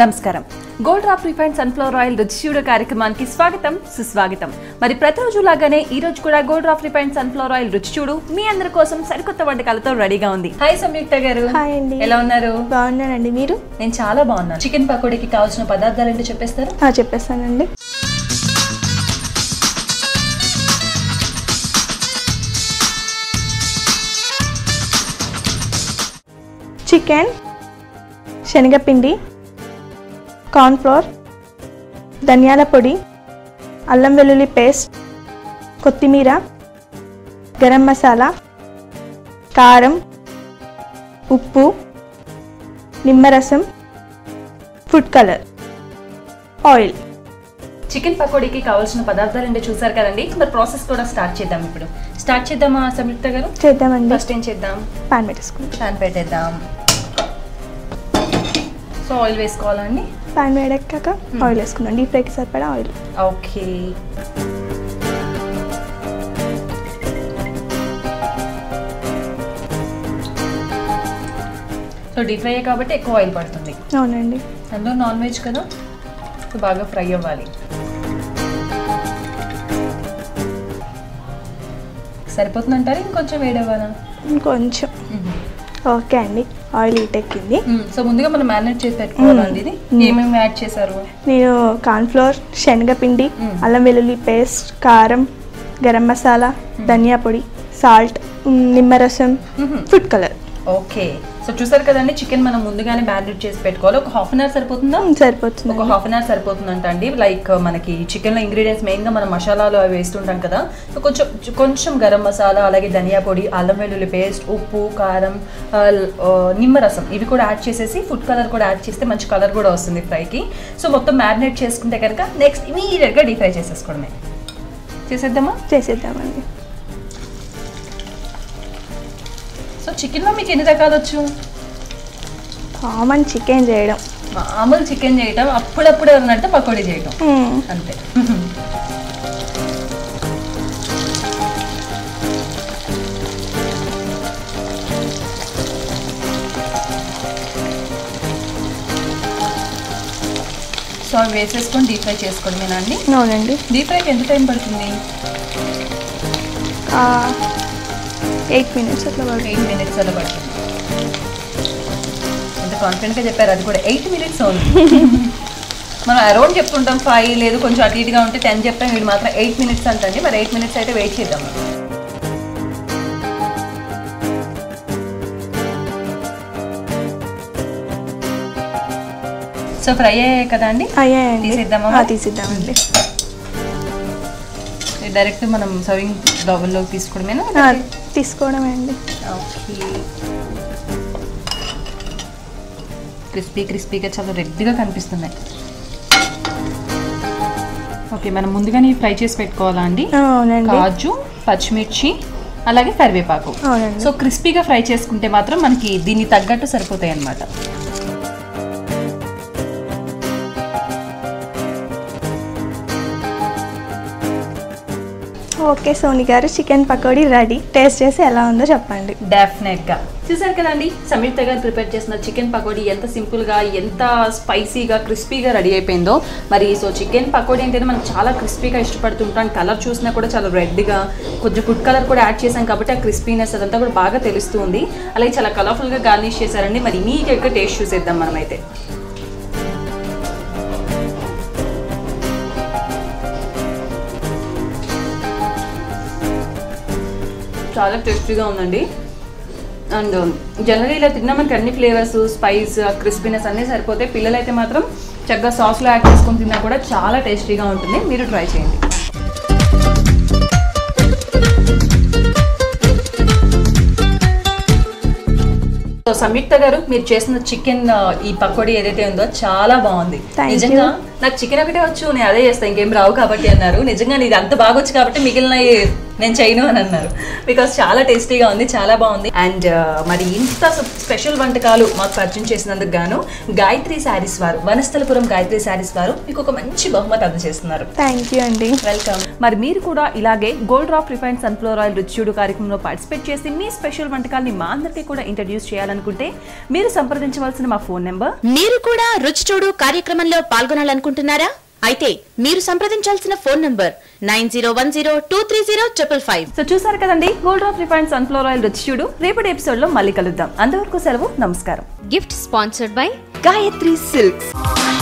నమస్కారం Gold Drop refine sunflower oil రుచి చూడ కార్యక్రమానికి స్వాగతం సుస్వాగతం మరి ప్రతిరోజు లాగానే ఈ రోజు కూడా Gold Drop refine sunflower oil రుచి చూడు మీ అందరి కోసం సరికొత్త వంటకాలతో రెడీగా ఉంది హాయ్ సంయుక్త గారు హాయ్ అండి. ఎలా ఉన్నారు బాగున్నానండి మీరు నేను చాలా బాగున్నాను చికెన్ పకోడీకి కావాల్సిన పదార్థాలు ఏంటో చెప్పేస్తారా ఆ, చెప్పేస్తానండి చికెన్ శనగపిండి కార్న్ఫ్లోర్ ధనియాల పొడి అల్లం వెల్లుల్లి పేస్ట్ కొత్తిమీర గరం మసాలా కారం ఉప్పు నిమ్మరసం ఫుడ్ కలర్ ఆయిల్ చికెన్ పకోడీకి కావాల్సిన పదార్థాలు ఏంటో చూసారు కదండి మరి ప్రాసెస్ కూడా స్టార్ట్ చేద్దాం ఇప్పుడు స్టార్ట్ చేద్దామా సంయుక్త గారు చేద్దామండి ఫస్ట్ ఏం చేద్దాం పాన్ పెట్టేసుకుంటాం ప్యాన్ పెట్టేద్దాం సో ఆయిల్ వేసుకోవాలండి పాన్ వేడెక్కాక ఆయిల్ వేసుకుందాం డీప్ ఫ్రైకి సరిపడా oil okay so deep fry కాబట్టి ఎక్కువ ఆయిల్ పడుతుంది అవునండి అందులో నాన్ వెజ్ కదా సో బాగా ఫ్రై అవ్వాలి సరిపోతుందంటారా ఇంకొంచెం వేడవ్వాలా ఇంకొంచెం ఓకే అండి ఆయిల్ హీట్ ఎక్కింది సో ముందుగా మనం మ్యారినేట్ చేసి పెట్టుకోవాలండి ఇది ఏమేమి యాడ్ చేశారు నేను కార్న్ఫ్లోర్ శనగపిండి మ్మ్. అల్లం వెల్లుల్లి పేస్ట్ కారం గరం మసాలా ధనియా పొడి సాల్ట్ నిమ్మరసం hmm. Food colour okay so చూసారు కదండి చికెన్ మనం ముందుగానే మ్యారినేట్ చేసి పెట్టుకోవాలి ఒక హాఫ్ అన్ అవర్ సరిపోతుందా సరిపోతుంది ఒక హాఫ్ అన్ అవర్ సరిపోతుందంట అండి లైక్ మనకి చికెన్లో ఇంగ్రీడియంట్స్ మెయిన్గా మనం మసాలాలు అవి వేస్తుంటాం కదా సో కొంచెం కొంచెం గరం మసాలా అలాగే ధనియా పొడి అల్లం వెల్లుల్లి పేస్ట్ ఉప్పు కారం ఆ, ల్- ఆ, నిమ్మరసం ఇవి కూడా యాడ్ చేసేసి ఫుడ్ కలర్ కూడా యాడ్ చేస్తే మంచి కలర్ కూడా వస్తుంది ఫ్రైకి సో మొత్తం మ్యారినేట్ చేసుకుంటే కనుక నెక్స్ట్ ఇమీడియట్గా డీప్ ఫ్రై చేసేసుకోవడమే చేసేద్దామా చేసేద్దామండి సో చికెన్లో మీకు ఎన్ని రకాలు వచ్చు కామన్ చికెన్ చేయడం మామూలు చికెన్ చేయటం అప్పుడప్పుడు ఎవరినంటే పకోడీ చేయటం మ్మ్. అంతే సో అవి వేసేసుకొని డీప్ ఫ్రై చేసుకోవడమేనా అండి అవునండి డీప్ ఫ్రైకి ఎంత టైం పడుతుంది ఎయిట్ మినిట్స్ అట్లా పడుతుంది ఎయిట్ మినిట్స్ అలా పడుతుంది ఎంత కాన్ఫిడెంట్గా చెప్పారు అది కూడా ఎయిట్ మినిట్స్ ఓన్లీ మనం అరౌండ్ చెప్తుంటాం ఫైవ్ లేదు కొంచెం అటు ఇటుగా ఉంటే టెన్ చెప్తాం వీడు మాత్రం ఎయిట్ మినిట్స్ అంటండి మరి ఎయిట్ మినిట్స్ అయితే వెయిట్ చేద్దాం మనం. సో ఫ్రై అయ్యాయి కదా అండి అయ్యాయండి తీసేద్దామా ఆ, మరి? తీసేద్దామండి డైరెక్ట్ మనం సర్వింగ్ బౌల్లోకి తీసుకోవడమేనా ఆ, తీసుకోవడమే అండి ఓకే క్రిస్పీ క్రిస్పీగా చాలా రెడ్గా కనిపిస్తున్నాయి ఓకే మనం ముందుగానే ఫ్రై చేసి పెట్టుకోవాలా అండి ఆ, అవునండి కాజు పచ్చిమిర్చి అలాగే కరివేపాకు అవునండి సో క్రిస్పీగా ఫ్రై చేసుకుంటే మాత్రం మనకి దీన్ని తగ్గట్టు సరిపోతాయి అన్నమాట ఓకే సోని గారు చికెన్ పకోడీ రెడీ టేస్ట్ చేసి ఎలా ఉందో చెప్పండి డెఫినెట్ గా చూసారు కదండి సంయుక్త గారు ప్రిపేర్ చేసిన చికెన్ పకోడీ ఎంత సింపుల్ గా ఎంత స్పైసీగా క్రిస్పీగా రెడీ అయిపోయిందో మరి సో చికెన్ పకోడీ అంటేనే మనం చాలా క్రిస్పీగా ఇష్టపడుతుంటాం కలర్ చూసినా కూడా చాలా రెడ్గా కొంచెం ఫుడ్ కలర్ కూడా యాడ్ చేసాం కాబట్టి ఆ క్రిస్పీనెస్ అదంతా కూడా బాగా తెలుస్తుంది అలాగే చాలా కలర్ఫుల్ గా గార్నిష్ చేశారండి మరి ఇమీడియట్ గా టేస్ట్ చూసేద్దాం మనమైతే చాలా టేస్టీగా ఉందండి అండ్ జనరల్ ఇలా తిన్నా మనకి అన్ని ఫ్లేవర్స్ స్పైస్ క్రిస్పీనెస్ అన్నీ సరిపోతాయి పిల్లలైతే మాత్రం చక్కగా సాస్లో యాడ్ చేసుకొని తిన్నా కూడా చాలా టేస్టీగా ఉంటుంది మీరు ట్రై చేయండి సో సంయుక్త గారు మీరు చేసిన చికెన్ ఈ పకోడీ ఏదైతే ఉందో చాలా బాగుంది Thank you. నిజంగా నాకు చికెన్ ఒకటే వచ్చు నేను అదే చేస్తాను ఇంకేం రావు కాబట్టి అన్నారు నిజంగా ఇది అంత బాగా వచ్చు కాబట్టి మిగిలిన నేను చేయను అని అన్నారు బికాస్ చాలా టేస్టీగా ఉంది చాలా బాగుంది అండ్ మరి ఇంత స్పెషల్ వంటకాలు మాకు పరిచయం చేసినందుకు గాను గాయత్రి శారీస్ వారు వనస్థలపురం గాయత్రి శారీస్ వారు మీకు ఒక మంచి బహుమతి అందజేస్తున్నారు థ్యాంక్ యూ అండి వెల్కమ్ మరి మీరు కూడా ఇలాగే Gold Drop refine sunflower oil రుచియుడు కార్యక్రమంలో పార్టిసిపేట్ చేసి మీ స్పెషల్ వంటకాల్ని మా అందరికీ కూడా ఇంట్రడ్యూస్ చేయాలనుకుంటే మీరు సంప్రదించవలసిన మా ఫోన్ నెంబర్ మీరు కూడా రుచి చూడు కార్యక్రమంలో పాల్గొనాలనుకుంటున్నారా అయితే మీరు సంప్రదించాల్సిన phone number nine zero one zero two three zero triple five so చూసారు కదండి Gold Drop refine sunflower oil రుచియుడు రేపటి ఎపిసోడ్ లో మళ్ళీ కలుద్దాం అంతవరకు సెలవు నమస్కారం gift sponsored by Gayatri silks